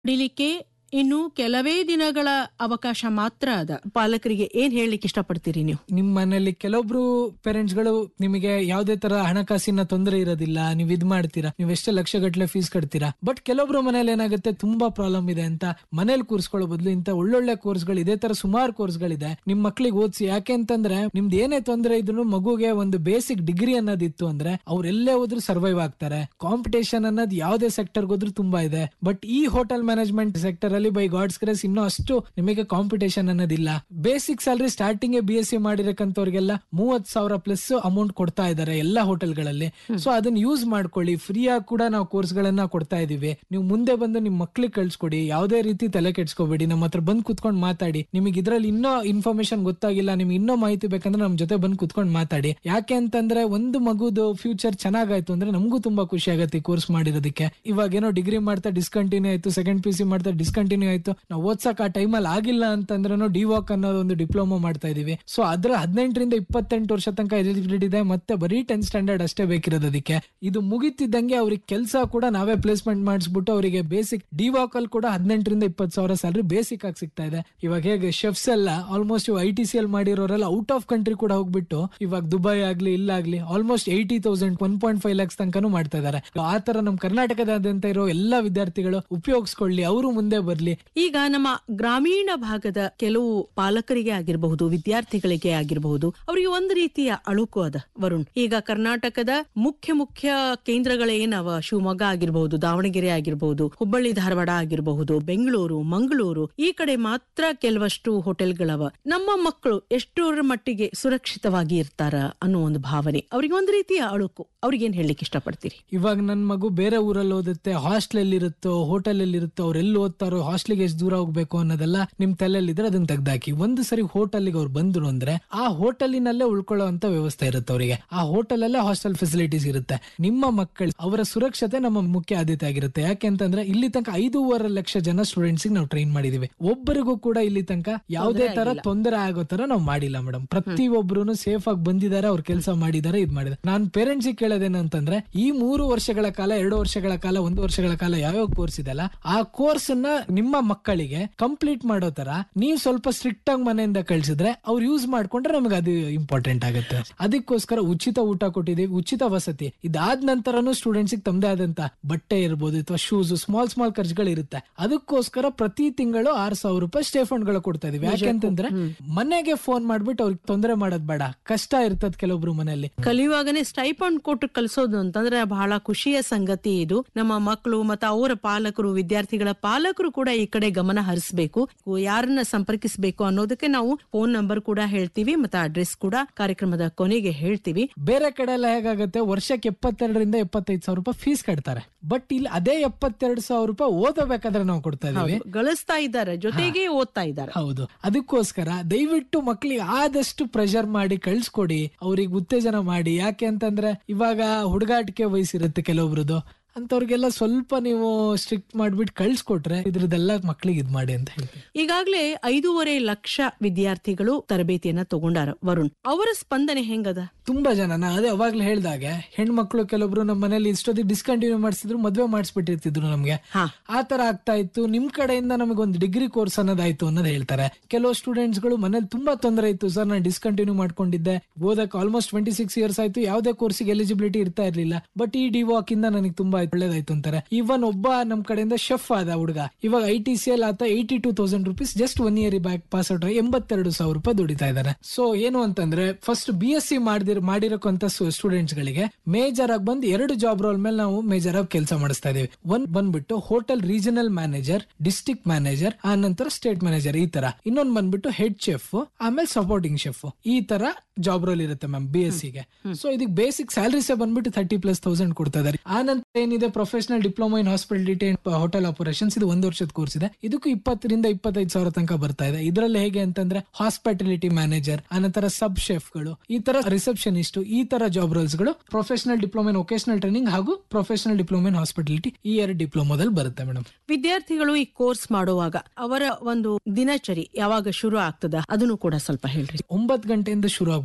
ಪಡಿಲಿಕ್ಕೆ ಇನ್ನು ಕೆಲವೇ ದಿನಗಳ ಅವಕಾಶ ಮಾತ್ರ ಅದ ಪಾಲಕರಿಗೆ ಏನ್ ಹೇಳಲಿಕ್ಕೆ ಇಷ್ಟಪಡ್ತೀರಿ ನೀವು ನಿಮ್ ಮನೇಲಿ ಕೆಲವೊಬ್ರು ಪೇರೆಂಟ್ಸ್ ಗಳು ನಿಮಗೆ ಯಾವ್ದೇ ತರ ಹಣಕಾಸಿನ ತೊಂದರೆ ಇರೋದಿಲ್ಲ ನೀವ್ ಇದ್ ಮಾಡ್ತೀರಾ ನೀವ್ ಎಷ್ಟೇ ಲಕ್ಷ ಗಟ್ಟಲೆ ಫೀಸ್ ಕಟ್ತೀರಾ ಬಟ್ ಕೆಲವೊಬ್ರು ಮನೇಲಿ ಏನಾಗುತ್ತೆ ತುಂಬಾ ಪ್ರಾಬ್ಲಮ್ ಇದೆ ಅಂತ ಮನೇಲಿ ಕೂರ್ಸ್ಕೊಳ್ಳೋ ಬದಲು ಇಂತ ಒಳ್ಳೊಳ್ಳೆ ಕೋರ್ಸ್ಗಳು ಇದೇ ತರ ಸುಮಾರು ಕೋರ್ಸ್ಗಳಿದೆ ನಿಮ್ ಮಕ್ಳಿಗೆ ಓದಿಸಿ ಯಾಕೆ ಅಂತಂದ್ರೆ ನಿಮ್ದು ಏನೇ ತೊಂದರೆ ಇದ್ರು ಮಗುಗೆ ಒಂದು ಬೇಸಿಕ್ ಡಿಗ್ರಿ ಅನ್ನೋದಿತ್ತು ಅಂದ್ರೆ ಅವ್ರು ಎಲ್ಲೇ ಹೋದ್ರು ಸರ್ವೈವ್ ಆಗ್ತಾರೆ ಕಾಂಪಿಟೇಷನ್ ಅನ್ನೋದು ಯಾವ್ದೇ ಸೆಕ್ಟರ್ ಹೋದ್ರು ತುಂಬಾ ಇದೆ ಬಟ್ ಈ ಹೋಟೆಲ್ ಮ್ಯಾನೇಜ್ಮೆಂಟ್ ಸೆಕ್ಟರ್ ಅಲ್ಲಿ ಬೈ ಗಾಡ್ಸ್ ಗ್ರೇಸ್ ಇನ್ನೂ ಅಷ್ಟು ನಿಮಗೆ ಕಾಂಪಿಟೇಷನ್ ಅನ್ನೋದಿಲ್ಲ basic salary starting B S C ಮಾಡಿರಕ್ಕಂತವ್ರಿಗೆಲ್ಲ ಮೂವತ್ ಸಾವಿರ ಪ್ಲಸ್ ಅಮೌಂಟ್ ಕೊಡ್ತಾ ಇದಾರೆ ಎಲ್ಲಾ ಹೋಟೆಲ್ಗಳಲ್ಲಿ ಸೊ ಅದನ್ನ ಯೂಸ್ ಮಾಡ್ಕೊಳ್ಳಿ ಫ್ರೀ ಆಗಿ ಕೂಡ ನಾವು ಕೋರ್ಸ್ ಗಳನ್ನ ಕೊಡ್ತಾ ಇದೀವಿ ನೀವು ಮುಂದೆ ಬಂದು ನಿಮ್ ಮಕ್ಳಿಗೆ ಕಳ್ಸ್ಕೊಡಿ ಯಾವ್ದೇ ರೀತಿ ತಲೆ ಕೆಡ್ಸ್ಕೊಬೇಡಿ ನಮ್ಮ ಹತ್ರ ಬಂದ್ ಕುತ್ಕೊಂಡ್ ಮಾತಾಡಿ ನಿಮಗೆ ಇದ್ರಲ್ಲಿ ಇನ್ನೂ ಇನ್ಫಾರ್ಮೇಶನ್ ಗೊತ್ತಾಗಿಲ್ಲ ನಿಮ್ಗೆ ಇನ್ನೂ ಮಾಹಿತಿ ಬೇಕಂದ್ರೆ ನಮ್ ಜೊತೆ ಬಂದ್ ಕುತ್ಕೊಂಡ್ ಮಾತಾಡಿ ಯಾಕೆ ಅಂತಂದ್ರೆ ಒಂದು ಮಗುದು ಫ್ಯೂಚರ್ ಚೆನ್ನಾಗಾಯ್ತು ಅಂದ್ರೆ ನಮಗೂ ತುಂಬಾ ಖುಷಿ ಆಗತ್ತೆ ಕೋರ್ಸ್ ಮಾಡಿರೋದಕ್ಕೆ ಇವಾಗ ಏನೋ ಡಿಗ್ರಿ ಮಾಡ್ತಾ ಡಿಸ್ಕಂಟಿನ್ಯೂ ಆಯ್ತು ಸೆಕೆಂಡ್ ಪಿ ಸಿ ಮಾಡ್ತಾ ಡಿಸ್ಕಂಟಿನ್ಯೂ ಆಯ್ತು ನಾವು ಓದ್ಸಕ್ ಆ ಟೈಮಲ್ಲಿ ಆಗಿಲ್ಲ ಅಂತಂದ್ರೆ ಡಿವಾಕ್ ಅನ್ನೋದು ಒಂದು ಡಿಪ್ಲೊಮಾ ಮಾಡ್ತಾ ಇದೀವಿ ಸೊ ಅದ್ರ ಹದಿನೆಂಟರಿಂದ ಇಪ್ಪತ್ತೆಂಟು ವರ್ಷ ತನಕ ಎಲಿಜಿಬಿಲಿಟಿ ಇದೆ ಮತ್ತೆ ಬರೀ ಟೆಂತ್ ಸ್ಟ್ಯಾಂಡರ್ಡ್ ಅಷ್ಟೇ ಬೇಕಿರೋದು ಅದಕ್ಕೆ ಇದು ಮುಗಿತಿದ್ದಂಗೆ ಅವ್ರಿಗೆ ಕೆಲಸ ಕೂಡ ನಾವೇ ಪ್ಲೇಸ್ಮೆಂಟ್ ಮಾಡಿಸ್ಬಿಟ್ಟು ಅವರಿಗೆ ಬೇಸಿಕ್ ಡಿವಾಕ್ ಅಲ್ಲಿ ಕೂಡ ಹದಿನೆಂಟರಿಂದ ಇಪ್ಪತ್ತು ಸಾವಿರ ಸ್ಯಾಲರಿ ಬೇಸಿಕ್ ಆಗಿ ಸಿಗ್ತಾ ಇದೆ ಇವಾಗ ಹೇಗೆ ಶೆಫ್ಸ್ ಎಲ್ಲ almost I T C L ಮಾಡಿರೋರೆಲ್ಲ ಔಟ್ ಆಫ್ ಕಂಟ್ರಿ ಕೂಡ ಹೋಗ್ಬಿಟ್ಟು ಇವಾಗ ದುಬೈ ಆಗ್ಲಿ ಇಲ್ಲಾಗ್ಲಿ almost eighty thousand one point five lakhs ತನಕನೂ ಮಾಡ್ತಾ ಇದಾರೆ ಆ ತರ ನಮ್ ಕರ್ನಾಟಕದಾದ್ಯಂತ ಇರೋ ಎಲ್ಲಾ ವಿದ್ಯಾರ್ಥಿಗಳು ಉಪಯೋಗಿಸ್ಕೊಳ್ಳಿ ಅವರು ಮುಂದೆ ಬರ್ಲಿ ಈಗ ನಮ್ಮ ಗ್ರಾಮೀಣ ಭಾಗದ ಕೆಲವು ಪಾಲಕರಿಗೆ ಆಗಿರಬಹುದು ವಿದ್ಯಾರ್ಥಿಗಳಿಗೆ ಆಗಿರಬಹುದು ಅವರಿಗೆ ಒಂದು ರೀತಿಯ ಅಳುಕು ಅದ ವರುಣ್ ಈಗ ಕರ್ನಾಟಕದ ಮುಖ್ಯ ಮುಖ್ಯ ಕೇಂದ್ರಗಳೇನವ ಶಿವಮೊಗ್ಗ ಆಗಿರಬಹುದು ದಾವಣಗೆರೆ ಆಗಿರಬಹುದು ಹುಬ್ಬಳ್ಳಿ ಧಾರವಾಡ ಆಗಿರಬಹುದು ಬೆಂಗಳೂರು ಮಂಗಳೂರು ಈ ಕಡೆ ಮಾತ್ರ ಕೆಲವಷ್ಟು ಹೋಟೆಲ್ಗಳವ ನಮ್ಮ ಮಕ್ಕಳು ಎಷ್ಟರ ಮಟ್ಟಿಗೆ ಸುರಕ್ಷಿತವಾಗಿ ಇರ್ತಾರ ಅನ್ನೋ ಒಂದು ಭಾವನೆ ಅವ್ರಿಗೆ ಒಂದು ರೀತಿಯ ಅಳುಕು ಅವ್ರಿಗೇನ್ ಹೇಳಲಿಕ್ಕೆ ಇಷ್ಟಪಡ್ತೀರಿ ಇವಾಗ ನನ್ ಮಗು ಬೇರೆ ಊರಲ್ಲಿ ಓದುತ್ತೆ ಹಾಸ್ಟೆಲ್ ಎಲ್ಲಿ ಇರುತ್ತೋ ಹೋಟೆಲ್ ಎಲ್ಲಿ ಇರುತ್ತೋ ಅವ್ರು ಎಲ್ಲಿ ಓದ್ತಾರೋ ಹಾಸ್ಟೆಲ್ಗೆ ಎಷ್ಟು ದೂರ ಹೋಗ್ಬೇಕು ಅನ್ನೋದೆಲ್ಲ ನಿಮ್ ತಲೆಯಲ್ಲಿ ಇದ್ರೆ ಅದನ್ನ ತೆಗ್ದಾಕಿ ಒಂದು ಸರಿ ಹೋಟೆಲ್ಗೆ ಅವ್ರು ಬಂದ್ರು ಅಂದ್ರೆ ಆ ಹೋಟೆಲಿನಲ್ಲೇ ಉಳ್ಕೊಳ್ಳೋ ಅಂತ ವ್ಯವಸ್ಥೆ ಇರುತ್ತೆ ಅವರಿಗೆ ಆ ಹೋಟೆಲ್ ಅಲ್ಲೇ ಹಾಸ್ಟೆಲ್ ಫೆಸಿಲಿಟೀಸ್ ಇರುತ್ತೆ ನಿಮ್ಮ ಮಕ್ಕಳು ಅವರ ಸುರಕ್ಷತೆ ನಮ್ಮ ಮುಖ್ಯ ಆದ್ಯತೆ ಆಗಿರುತ್ತೆ ಯಾಕೆ ಅಂತಂದ್ರೆ ಇಲ್ಲಿ ತನಕ ಐದೂವರೆ ಲಕ್ಷ ಜನ ಸ್ಟೂಡೆಂಟ್ಸ್ ನಾವು ಟ್ರೈನ್ ಮಾಡಿದೀವಿ ಒಬ್ಬರಿಗೂ ಕೂಡ ಇಲ್ಲಿ ತನಕ ಯಾವುದೇ ತರ ತೊಂದರೆ ಆಗೋ ತರ ನಾವು ಮಾಡಿಲ್ಲ ಮೇಡಮ್ ಪ್ರತಿ ಒಬ್ರು ಸೇಫ್ ಆಗಿ ಬಂದಿದ್ದಾರೆ ಅವ್ರ ಕೆಲಸ ಮಾಡಿದ್ದಾರೆ ಇದ್ ಮಾಡಿದ್ದಾರೆ ನಾನು ಪೇರೆಂಟ್ಸ್ ಕೇಳೋದೇನಂತಂದ್ರೆ ಈ ಮೂರು ವರ್ಷಗಳ ಕಾಲ ಎರಡು ವರ್ಷಗಳ ಕಾಲ ಒಂದು ವರ್ಷಗಳ ಕಾಲ ಯಾವ್ಯಾವ ಕೋರ್ಸ್ ಇದೆಲ್ಲ ಆ ಕೋರ್ಸ್ ನ ನಿಮ್ಮ ಮಕ್ಕಳಿಗೆ ಕಂಪ್ಲೀಟ್ ಮಾಡೋ ತರ ನೀವು ಸ್ವಲ್ಪ ಸ್ಟ್ರಿಕ್ಟ್ ಆಗಿ ಮನೆಯಿಂದ ಕಳ್ಸಿದ್ರೆ ಅವ್ರು ಯೂಸ್ ಮಾಡ್ಕೊಂಡ್ರೆ ನಮಗೆ ಅದು ಇಂಪಾರ್ಟೆಂಟ್ ಆಗುತ್ತೆ ಅದಕ್ಕೋಸ್ಕರ ಉಚಿತ ಊಟ ಕೊಟ್ಟಿದೀವಿ ಉಚಿತ ವಸತಿ ಇದಾದ ನಂತರನು ಸ್ಟೂಡೆಂಟ್ಸ್ ತಮ್ಮದೇ ಆದಂತ ಬಟ್ಟೆ ಇರ್ಬೋದು ಅಥವಾ ಶೂಸ್ ಸ್ಮಾಲ್ ಸ್ಮಾಲ್ ಖರ್ಚುಗಳು ಇರುತ್ತೆ ಅದಕ್ಕೋಸ್ಕರ ಪ್ರತಿ ತಿಂಗಳು ಆರ್ ಸಾವಿರ ರೂಪಾಯಿ ಸ್ಟೇ ಫಂಡ್ ಗಳು ಕೊಡ್ತಾ ಇದೀವಿ ಯಾಕೆಂತಂದ್ರೆ ಮನೆಗೆ ಫೋನ್ ಮಾಡ್ಬಿಟ್ಟು ಅವ್ರಿಗೆ ತೊಂದರೆ ಮಾಡೋದ್ ಬೇಡ ಕಷ್ಟ ಇರ್ತದ ಕೆಲವೊಬ್ರು ಮನೆಯಲ್ಲಿ ಕಲಿಯುವಾಗನೇ ಸ್ಟೈಪಂಡ್ ಕೊಟ್ಟು ಕಲಿಸೋದು ಅಂತಂದ್ರೆ ಬಹಳ ಖುಷಿಯ ಸಂಗತಿ ಇದು ನಮ್ಮ ಮಕ್ಕಳು ಮತ್ತೆ ಅವರ ಪಾಲಕರು ವಿದ್ಯಾರ್ಥಿಗಳ ಪಾಲಕರು ಕೂಡ ಈ ಕಡೆ ಗಮನ ಹರಿಸಬೇಕು ಯಾರನ್ನ ಸಂಪರ್ಕಿಸಬೇಕು ಅನ್ನೋದಕ್ಕೆ ನಾವು ಫೋನ್ ನಂಬರ್ ಕೂಡ ಹೇಳ್ತೀವಿ ಮತ್ತೆ ಅಡ್ರೆಸ್ ಕೂಡ ಕಾರ್ಯಕ್ರಮದ ಕೊನೆಗೆ ಹೇಳ್ತೀವಿ ಬೇರೆ ಕಡೆ ಎಲ್ಲ ಹೇಗಾಗುತ್ತೆ ವರ್ಷಕ್ಕೆ ಎಪ್ಪತ್ತೆರಡರಿಂದ ಎಪ್ಪತ್ತೈದು ಸಾವಿರ ರೂಪಾಯಿ ಫೀಸ್ ಕಟ್ತಾರೆ ಬಟ್ ಇಲ್ಲಿ ಅದೇ ಎಪ್ಪತ್ತೆರಡು ಸಾವಿರ ರೂಪಾಯಿ ಓದಬೇಕಾದ್ರೆ ನಾವು ಕೊಡ್ತಾ ಇದೀವಿ ಗಳಿಸ್ತಾ ಇದ್ದಾರೆ ಜೊತೆಗೆ ಓದ್ತಾ ಇದ್ದಾರೆ ಹೌದು ಅದಕ್ಕೋಸ್ಕರ ದಯವಿಟ್ಟು ಮಕ್ಳಿಗೆ ಆದಷ್ಟು ಪ್ರೆಷರ್ ಮಾಡಿ ಕಳ್ಸ್ಕೊಡಿ ಅವ್ರಿಗೆ ಉತ್ತೇಜನ ಮಾಡಿ ಯಾಕೆ ಅಂತಂದ್ರೆ ಇವಾಗ ಹುಡುಗಾಟಿಕೆ ವಯಸ್ಸಿರುತ್ತೆ ಕೆಲವೊಬ್ರದ್ದು ಅಂತವ್ರಿಗೆಲ್ಲ ಸ್ವಲ್ಪ ನೀವು ಸ್ಟ್ರಿಕ್ಟ್ ಮಾಡ್ಬಿಟ್ಟು ಕಳ್ಸ್ಕೊಟ್ರೆ ಇದ್ರದ್ದೆಲ್ಲ ಮಕ್ಳಿಗೆ ಇದ್ ಮಾಡಿ ಅಂತ ಹೇಳ್ತೀನಿ ಈಗಾಗ್ಲೇ ಐದೂವರೆ ಲಕ್ಷ ವಿದ್ಯಾರ್ಥಿಗಳು ತರಬೇತಿಯನ್ನ ತಗೊಂಡಾರ ವರುಣ್ ಅವರ ಸ್ಪಂದನೆ ಹೆಂಗದ ತುಂಬಾ ಜನ ನಾ ಅದೇ ಅವಾಗ್ಲೇ ಹೇಳ್ದಾಗೆ ಹೆಣ್ಮಕ್ಳು ಕೆಲವೊಬ್ರು ನಮ್ಮ ಮನೇಲಿ ಇಷ್ಟೊತ್ತಿಗೆ ಡಿಸ್ಕಂಟಿನ್ಯೂ ಮಾಡಿಸಿದ್ರು ಮದ್ವೆ ಮಾಡಿಸ್ಬಿಟ್ಟಿರ್ತಿದ್ರು ನಮ್ಗೆ ಹಾ. ಆ ತರ ಆಗ್ತಾ ಇತ್ತು ನಿಮ್ ಕಡೆಯಿಂದ ನಮಗೆ ಒಂದು ಡಿಗ್ರಿ ಕೋರ್ಸ್ ಅನ್ನೋದಾಯ್ತು ಅನ್ನೋದು ಹೇಳ್ತಾರೆ ಕೆಲವು ಸ್ಟೂಡೆಂಟ್ಸ್ ಗಳು ಮನೇಲಿ ತುಂಬಾ ತೊಂದರೆ ಇತ್ತು ಸರ್ ನಾನು ಡಿಸ್ಕಂಟಿನ್ಯೂ ಮಾಡ್ಕೊಂಡಿದ್ದೆ ಓದಕ್ಕೆ ಆಲ್ಮೋಸ್ಟ್ ಟ್ವೆಂಟಿ ಸಿಕ್ಸ್ ಇಯರ್ಸ್ ಆಯ್ತು ಯಾವುದೇ ಕೋರ್ಸಿಗೆ ಎಲಿಜಿಬಿಲಿಟಿ ಇರ್ತಾ ಇರ್ಲಿಲ್ಲ ಬಟ್ ಈ ಡಿವಾಕ್ ಇಂದ ನನಗೆ ತುಂಬಾ ಒಳ್ಳೇದಾಯ್ತು ಅಂತಾರೆ ಇವನ್ ಒಬ್ಬ ನಮ್ ಕಡೆಯಿಂದ ಶೆಫ್ ಆದ ಹುಡುಗ ಇವಾಗ ಐ ಟಿ ಸಿ ಎಲ್ ಆತ eighty two thousand rupees just one year back pass out ಎಂಬತ್ತೆರಡು ಸಾವಿರ ರೂಪಾಯಿ ದುಡಿತಾ ಇದ್ದಾರೆ ಸೊ ಏನು ಅಂತಂದ್ರೆ ಫಸ್ಟ್ ಬಿ ಎಸ್ ಸಿ ಮಾಡಿದಿರ ಮಾಡಿರೋಂತ ಸ್ಟೂಡೆಂಟ್ಸ್ ಗಳಿಗೆ ಮೇಜರ್ ಆಗಿ ಬಂದು ಎರಡು ಜಾಬ್ ರೋಲ್ ಮೇಲೆ ನಾವು ಮೇಜರ್ ಆಗಿ ಕೆಲಸ ಮಾಡಿಸ್ತಾ ಇದೀವಿ ಒಂದ್ ಬಂದ್ಬಿಟ್ಟು hotel regional manager district manager ಆ ನಂತರ ಸ್ಟೇಟ್ ಮ್ಯಾನೇಜರ್ ಈ ತರ ಇನ್ನೊಂದ್ ಬಂದ್ಬಿಟ್ಟು ಹೆಡ್ ಶೆಫ್ ಆಮೇಲೆ ಸಪೋರ್ಟಿಂಗ್ ಶೆಫ್ ಈ ತರ ಜಾಬ್ ರೋಲ್ ಇರುತ್ತೆ ಮ್ಯಾಮ್ ಬಿ ಎಸ್ ಸಿಗೆ ಸೊ ಇದಕ್ಕೆ ಬೇಸಿಕ್ ಸ್ಯಾಲರೀಸ್ ಬಂದ್ಬಿಟ್ಟು ತರ್ಟಿ ಪ್ಲಸ್ ತೌಸಂಡ್ ಕೊಡ್ತಾ ಇದಾರೆ ಆ ನಂತರ ಏನಿದೆ professional diploma in hospitality and hotel operations ಇದು ಒಂದು ವರ್ಷದ ಕೋರ್ಸ್ ಇದೆ ಇದಕ್ಕೂ ಇಪ್ಪತ್ತರಿಂದ ಇಪ್ಪತ್ತೈದು ಸಾವಿರ ತನಕ ಬರ್ತಾ ಇದೆ ಇದರಲ್ಲಿ ಹೇಗೆ ಅಂತಂದ್ರೆ ಹಾಸ್ಪಿಟಾಲಿಟಿ ಮ್ಯಾನೇಜರ್ ಆನಂತರ ಸಬ್ ಶೆಫ್ ಗಳು ಈ ತರ ರಿಸೆಪ್ಷನಿಸ್ಟ್ ಈ ತರ ಜಾಬ್ ರೋಲ್ಸ್ ಗಳು professional diploma in vocational training ಹಾಗೂ ಪ್ರೊಫೆಷನಲ್ ಡಿಪ್ಲೊಮಾ ಇನ್ ಹಾಸ್ಪಿಟಾಲಿಟಿ ಈ ಎರಡು ಡಿಪ್ಲೊಮಾದಲ್ಲಿ ಬರುತ್ತೆ ಮೇಡಮ್ ವಿದ್ಯಾರ್ಥಿಗಳು ಈ ಕೋರ್ಸ್ ಮಾಡುವಾಗ ಅವರ ಒಂದು ದಿನಚರಿ ಯಾವಾಗ ಶುರು ಆಗ್ತದ ಅದನ್ನು ಕೂಡ ಸ್ವಲ್ಪ ಹೇಳ್ರಿ ಒಂಬತ್ತು ಗಂಟೆಯಿಂದ ಶುರು ಆಗ್ಬಿಟ್ಟು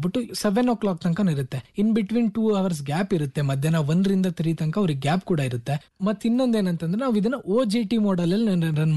ಮಾಡ್ಬಿಟ್ಟು ಸೆವೆನ್ ಓ ಕ್ಲಾಕ್ ತನಕ ಇರುತ್ತೆ in between two hours gap ಇರುತ್ತೆ ಮಧ್ಯಾಹ್ನ ಒಂದರಿಂದ ತ್ರೀ ತನಕ ಅವ್ರಿಗೆ ಗ್ಯಾಪ್ ಕೂಡ ಇರುತ್ತೆ ಮತ್ ಇನ್ನೊಂದೇನಂತಂದ್ರೆ ನಾವು ಇದನ್ನ ಓ ಜಿ ಟಿ ಮಾಡಲ್ ಅಲ್ಲಿ ರನ್